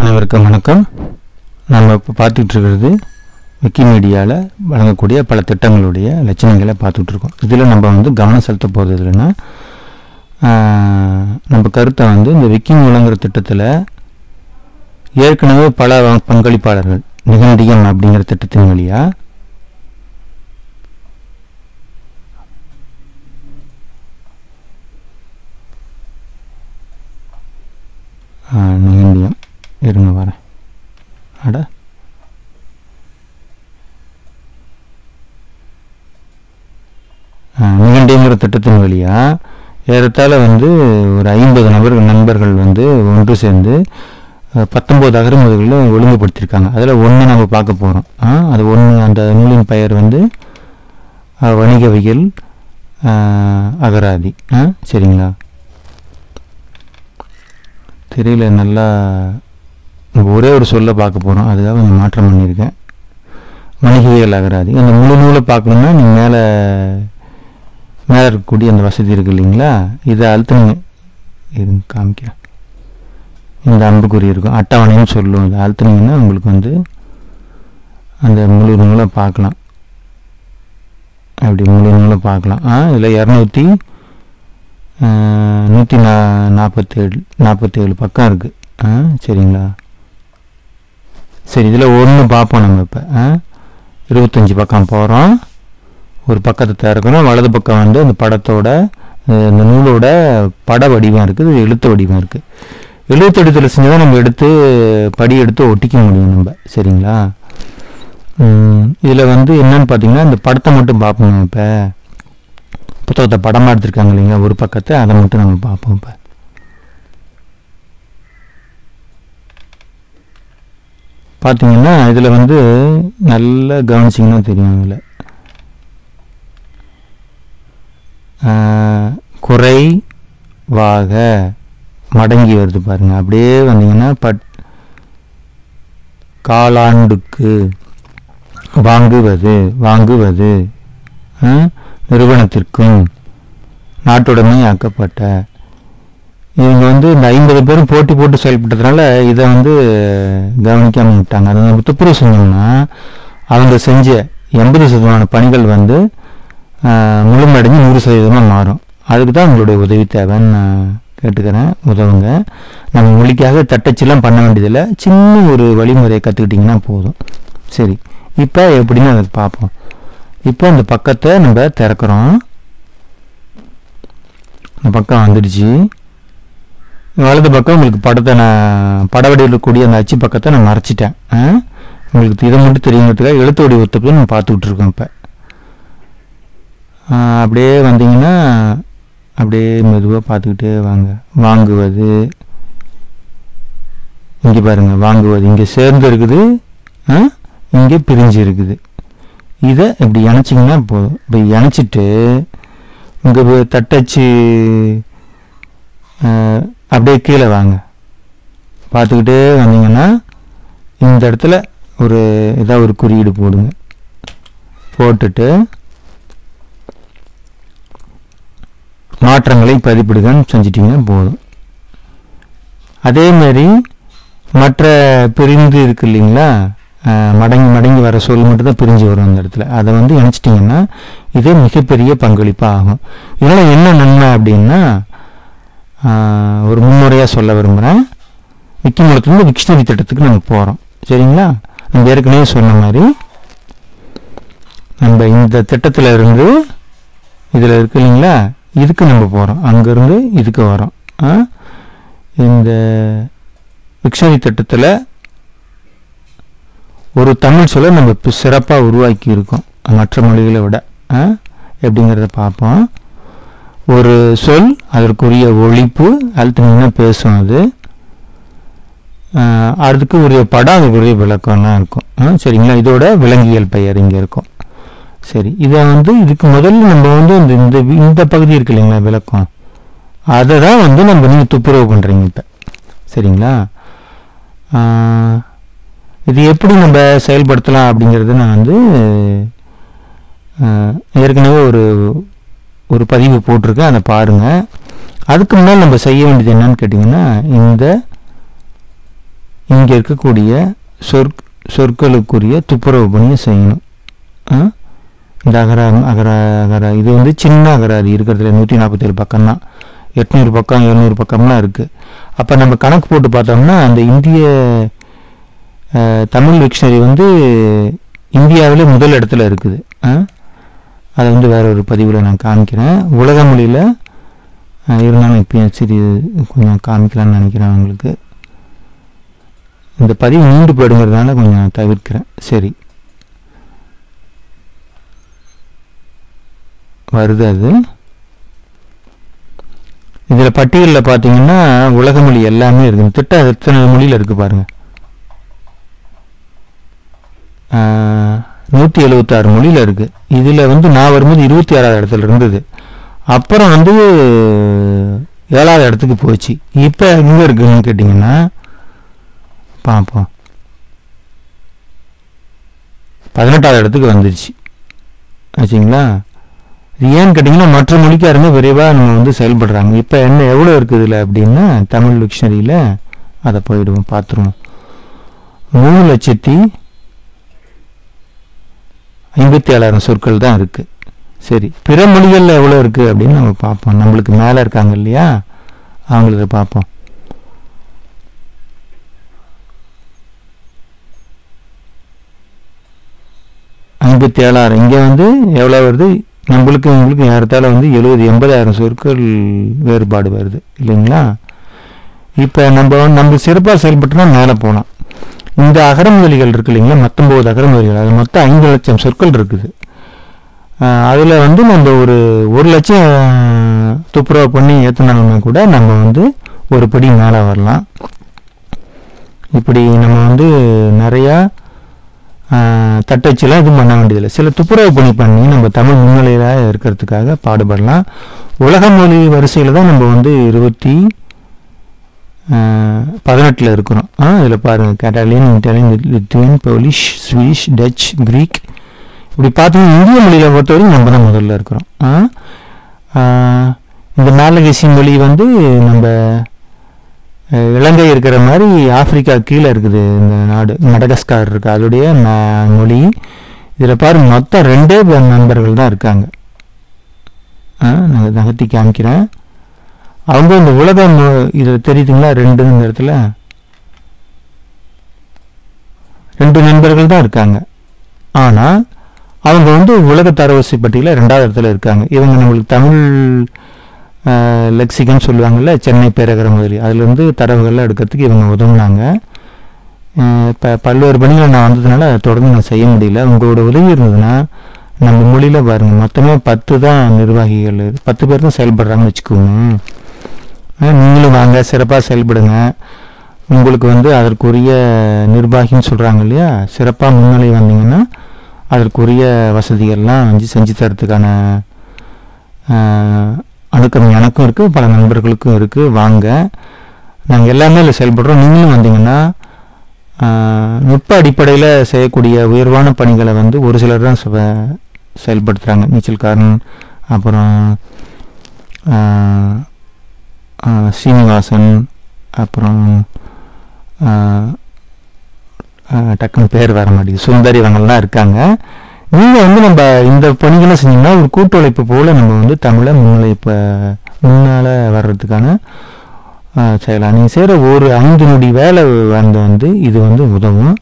அனைவருக்கும் வணக்கம் நம்ம இப்போ பார்த்துட்டு இருக்கிறது விக்கிமீடியாவில் வழங்கக்கூடிய பல திட்டங்களுடைய லட்சணங்களை பார்த்துட்டு இருக்கோம் இதில் நம்ம வந்து கவனம் செலுத்த போகிறது இல்லைன்னா நம்ம கருத்தை வந்து இந்த விக்கிங் வழங்குற திட்டத்தில் ஏற்கனவே பல வ- பங்களிப்பாளர்கள் நிகண்டியம் அப்படிங்கிற திட்டத்தின் வழியாக நிகண்டியம் இருங்க வரேன் அட நிகண்டியங்கிற திட்டத்தின் வழியா ஏறத்தாழ வந்து ஒரு ஐம்பது நபர்கள் நண்பர்கள் வந்து ஒன்று சேர்ந்து அஹ், பத்தொன்பது அகரமுதல்களை ஒழுங்குபடுத்தியிருக்காங்க அதில் ஒன்று நம்ம பார்க்க போகிறோம் அது ஒன்று அந்த நூலின் பெயர் வந்து அஹ், வணிகவியல் அஹ், அகராதி ஆ சரிங்களா திரையில் நல்லா நம்ம ஒரே ஒரு சொல்ல பார்க்க போகிறோம் அதுக்காக கொஞ்சம் மாற்றம் பண்ணியிருக்கேன் வணிகவியல் அகராதி அந்த முழு நூலை பார்க்கணுன்னா நீங்கள் மேலே மேலே இருக்கக்கூடிய அந்த வசதி இருக்கு இல்லைங்களா இதை அழுத்துனீங்க இருங்க காமிக்கிறேன் இந்த அம்புக்குறி இருக்கும் அட்டவணைன்னு சொல்லும் இதை அழுத்துனீங்கன்னா உங்களுக்கு வந்து அந்த முழு நூலை பார்க்கலாம் அப்படி முழு நூலை பார்க்கலாம் ஆ இதில் இரநூத்தி நூற்றி நா நாற்பத்தேழு நாற்பத்தேழு பக்கம் இருக்குது ஆ சரிங்களா சரி இதில் ஒன்று பார்ப்போம் நம்ம இப்போ ஆ இருபத்தஞ்சி பக்கம் போகிறோம் ஒரு பக்கத்தை திறக்கிறோம் வலது பக்கம் வந்து அந்த படத்தோட அஹ், இந்த நூலோட பட வடிவம் இருக்குது எழுத்து வடிவம் இருக்குது எழுத்து எடுத்துல செஞ்சு தான் நம்ம எடுத்து படி எடுத்து ஒட்டிக்க முடியும் நம்ம சரிங்களா இதில் வந்து என்னன்னு பார்த்தீங்கன்னா இந்த படத்தை மட்டும் பார்ப்போம் இப்போ புத்தகத்தை படமாக எடுத்திருக்காங்க இல்லைங்களா ஒரு பக்கத்தை அதை மட்டும் நம்ம பார்ப்போம் இப்போ பார்த்தீங்கன்னா இதில் வந்து நல்லா கவனிச்சிங்கன்னா தெரியும் இதில் குறைவாக மடங்கி வருது பாருங்க அப்படியே வந்தீங்கன்னா பட் காலாண்டுக்கு வாங்குவது வாங்குவது ஆ, நிறுவனத்திற்கும் நாட்டுடைமை ஆக்கப்பட்ட இவங்க வந்து இந்த ஐம்பது பேரும் போட்டி போட்டு செயல்பட்டதுனால இதை வந்து கவனிக்காம விட்டாங்க அதை நம்ம துப்புரவு செஞ்சோம்னா அவங்க செஞ்ச எண்பது சதவீதமான பணிகள் வந்து ஆஹ், முழுமடைஞ்சு நூறு சதவீதமாக மாறும் அதுக்கு தான் உங்களுடைய உதவி தேவைன்னு நான் கேட்டுக்கிறேன் உதவுங்க நம்ம மொழிக்காக தட்டச்செல்லாம் பண்ண வேண்டியதில்லை சின்ன ஒரு வழிமுறையை கற்றுக்கிட்டிங்கன்னா போதும் சரி இப்போ எப்படின்னு அதை பார்ப்போம் இப்போ இந்த பக்கத்தை நம்ம திறக்கிறோம் இந்த பக்கம் வந்துடுச்சு வலது பக்கம் உங்களுக்கு படத்தை நான் பட வடிவில் இருக்கக்கூடிய அந்த அச்சு பக்கத்தை நான் மறைச்சிட்டேன் ஆ? உங்களுக்கு இதை மட்டும் தெரியுங்கிறதுக்காக எழுத்து வடிவத்தை போய் நம்ம பார்த்துக்கிட்டு இருக்கோம் இப்போ அப்படியே வந்தீங்கன்னா அப்படியே மெதுவாக பார்த்துக்கிட்டே வாங்க வாங்குவது இங்கே பாருங்க வாங்குவது இங்கே சேர்ந்து இருக்குது ஆ? இங்கே பிரிஞ்சு இருக்குது இதை இப்படி இணைச்சிங்கன்னா போதும் இப்படி இணைச்சிட்டு உங்கள் தட்டச்சு அஹ், அப்படியே கீழே வாங்க பார்த்துக்கிட்டே வந்தீங்கன்னா இந்த இடத்துல ஒரு ஏதாவது ஒரு குறியீடு போடுங்க போட்டுட்டு மாற்றங்களை பதிப்பிடுங்கன்னு செஞ்சிட்டிங்கன்னா போதும் அதே மாதிரி மற்ற பிரிந்து இருக்கு இல்லைங்களா அஹ், மடங்கி மடங்கி வர சொல் மட்டும் தான் பிரிஞ்சு வரும் அந்த இடத்துல அதை வந்து இணைச்சிட்டிங்கன்னா இதே மிகப்பெரிய பங்களிப்பாக ஆகும் இதனால் என்ன நன்மை அப்படின்னா ஆஹ், ஒரு முன்னுரையாக சொல்ல விரும்புகிறேன் விக்கிமூலத்துலேருந்து விக்ஷனரி திட்டத்துக்கு நம்ம போகிறோம் சரிங்களா நம்ம ஏற்கனவே சொன்ன மாதிரி நம்ம இந்த திட்டத்தில் இருந்து இதில் இருக்கு இல்லைங்களா இதுக்கு நம்ம போகிறோம் அங்கேருந்து இதுக்கு வரோம் ஆ? இந்த விக்ஷனரி திட்டத்தில் ஒரு தமிழ் சொல்லை நம்ம இப்போ சிறப்பாக உருவாக்கி இருக்கோம் மற்ற மொழிகளை விட ஆ? எப்படிங்கிறத பார்ப்போம் ஒரு சொல் அதற்குரிய ஒழிப்பு அழுத்தினீங்கன்னா பேசும் அது ஆஹ் அதுக்கு உரிய படம் அதுக்குரிய விளக்கம்லாம் இருக்கும் ஆ, சரிங்களா இதோட விலங்கியல் பெயர் இங்கே இருக்கும் சரி இதை வந்து இதுக்கு முதல்ல நம்ம வந்து இந்த இந்த வி- இந்த பகுதி இருக்கு இல்லைங்களா விளக்கம் அதை தான் வந்து நம்ம நீங்கள் துப்புரவு பண்ணுறீங்க இப்போ சரிங்களா ஆஹ் இது எப்படி நம்ம செயல்படுத்தலாம் அப்படிங்கிறது நான் வந்து ஆஹ் ஏற்கனவே ஒரு ஒரு பதிவு போட்டிருக்கேன் அதை பாருங்கள் அதுக்கு முன்னால் நம்ம செய்ய வேண்டியது என்னன்னு கேட்டிங்கன்னா இந்த இங்கே இருக்கக்கூடிய சொற் சொற்களுக்குரிய துப்புரவு பணியை செய்யணும் ஆ? இந்த அகர அகர அகர இது வந்து சின்ன அகராதி இருக்கிறதுல நூற்றி நாற்பத்தேழு பக்கம் தான் எட்நூறு பக்கம் எழுநூறு பக்கம்லாம் இருக்குது அப்போ நம்ம கணக்கு போட்டு பார்த்தோம்னா அந்த இந்திய அஹ், தமிழ் டிக்ஷனரி வந்து இந்தியாவிலே முதல் இடத்துல இருக்குது ஆ? அதை வந்து வேற ஒரு பதிவில் நான் காமிக்கிறேன் உலக மொழியில் இருந்தாலும் இப்பயும் சரி கொஞ்சம் காமிக்கலாம்னு நினைக்கிறேன் உங்களுக்கு இந்த பதிவு நீண்டு போயிடுங்கிறதுனால கொஞ்சம் தவிர்க்கிறேன் சரி வருது அது இதில் பட்டியலில் பார்த்தீங்கன்னா உலக மொழி எல்லாமே இருக்குது இந்த திட்டம் எத்தனை மொழியில் இருக்குது பாருங்கள் நூற்றி எழுபத்தாறு மொழியில் இருக்குது இதில் வந்து நான் வரும்போது இருபத்தி ஆறாவது இடத்துல இருந்தது அப்புறம் வந்து ஏழாவது இடத்துக்கு போச்சு இப்போ எங்கே இருக்குன்னு கேட்டிங்கன்னா பார்ப்போம் பதினெட்டாவது இடத்துக்கு வந்துருச்சு ஆச்சுங்களா இது ஏன்னு கேட்டிங்கன்னா மற்ற மொழிக்காரங்க விரைவாக நம்ம வந்து செயல்படுறாங்க இப்போ என்ன எவ்வளோ இருக்குது இதில் அப்படின்னா தமிழ் டிக்ஷனரியில் அதை போயிடுவோம் பார்த்துருவோம் மூணு லட்சத்தி ஐம்பத்தி ஏழாயிரம் சொற்கள் தான் இருக்குது சரி பிற மொழிகளில் எவ்வளோ இருக்குது அப்படின்னு நம்ம பார்ப்போம் நம்மளுக்கு மேலே இருக்காங்க இல்லையா அவங்களுக்கு பார்ப்போம் ஐம்பத்தி ஏழாயிரம் இங்கே வந்து எவ்வளோ வருது நம்மளுக்கு உங்களுக்கு ஏறத்தாழ வந்து எழுபது எண்பதாயிரம் சொற்கள் வேறுபாடு வருது இல்லைங்களா இப்போ நம்ம வந்து நம்ம சிறப்பாக செயல்பட்டோம்னா மேலே போகலாம் இந்த அகரமொழிகள் இருக்கு இல்லைங்களா பத்தொம்போது அகரமொழிகள் அது மொத்தம் ஐந்து லட்சம் சொற்கள் இருக்குது அதில் வந்து நம்ம ஒரு ஒரு லட்சம் துப்புரவு பண்ணி ஏற்றினாலுமே கூட நம்ம வந்து ஒரு படி மேலே வரலாம் இப்படி நம்ம வந்து நிறையா ஆஹ், தட்டச்சுலாம் இது பண்ண வேண்டியதில்லை சில துப்புரவு பணி பண்ணி நம்ம தமிழ் முன்னிலையில் இருக்கிறதுக்காக பாடுபடலாம் உலக மொழி வரிசையில் தான் நம்ம வந்து இருபத்தி பதினெட்டில் இருக்கிறோம் ஆ இதில் பாருங்கள் Catalan Italian Lithuanian Polish Swedish Dutch Greek இப்படி பார்த்தீங்கன்னா இந்திய மொழியில் பொறுத்தவரைக்கும் நம்ம தான் முதல்ல இருக்கிறோம் ஆ? ஆ, இந்த மேலகேசி மொழி வந்து நம்ம அஹ், இலங்கை இருக்கிற மாதிரி ஆப்பிரிக்கா கீழே இருக்குது இந்த நாடு மடகஸ்கார் இருக்கு அதோடைய ம- மொழி இதில் பாரு மொத்தம் ரெண்டே பேர் நண்பர்கள் தான் இருக்காங்க ஆ, நான் நகர்த்தி காமிக்கிறேன் அவங்க இந்த உலக மொ- இது தெரியுதுங்களா ரெண்டு இந்த இடத்துல ரெண்டு நண்பர்கள் தான் இருக்காங்க ஆனால் அவங்க வந்து உலக தரவரிசை பட்டியலில் ரெண்டாவது இடத்துல இருக்காங்க இவங்க நம்மளுக்கு தமிழ் லெக்சிகன் சொல்லுவாங்கல்ல சென்னை பேரகர முதலி அதுலேருந்து தரவுகள்லாம் எடுக்கிறதுக்கு இவங்க உதவுனாங்க இப்போ பல்வேறு பணிகள் நான் வந்ததுனால அதை தொடர்ந்து நான் செய்ய முடியல உங்களோட உதவி இருந்ததுன்னா நம்ம மொழியில் பாருங்கள் மொத்தமே பத்து தான் நிர்வாகிகள் பத்து பேர் தான் செயல்படுறாங்கன்னு வச்சுக்கோங்க அஹ் நீங்களும் வாங்க சிறப்பாக செயல்படுங்க உங்களுக்கு வந்து அதற்குரிய நிர்வாகின்னு சொல்கிறாங்க இல்லையா சிறப்பாக முன்னிலை வந்தீங்கன்னா அதற்குரிய வசதிகள்லாம் வந்து செஞ்சு தரத்துக்கான ஆஹ், அணுக்கம் எனக்கும் இருக்குது பல நண்பர்களுக்கும் இருக்குது வாங்க நாங்கள் எல்லாமே இதில் செயல்படுறோம் நீங்களும் வந்தீங்கன்னா ஆஹ், நுட்ப அடிப்படையில் செய்யக்கூடிய உயர்வான பணிகளை வந்து ஒரு சிலர் தான் செ- செயல்படுத்துகிறாங்க நீச்சல்காரன் அப்புறம் ஆஹ், ஆஹ், சீனிவாசன் அப்புறம் ஆஹ், ஆஹ், டக்குன்னு பேர் வர மாட்டேங்குது சுந்தரி இவங்கெல்லாம் இருக்காங்க நீங்கள் வந்து நம்ம இந்த பணிகளை செஞ்சோம்னா ஒரு கூட்டொழைப்பு போல் நம்ம வந்து தமிழை முன்னிலை இப்போ முன்னால் வர்றதுக்கான ஆஹ், செய்யலாம் நீங்கள் செய்கிற ஒரு ஐந்து நொடி வேலை வந்து வந்து இது வந்து உதவும்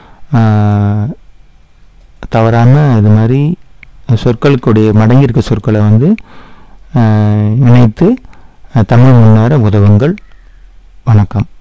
தவறாமல் இது மாதிரி சொற்களுக்குடைய மடங்கி இருக்க சொற்களை வந்து ஆஹ், இணைத்து ஆஹ், தமிழ் முன்னேற உதவுங்கள் வணக்கம்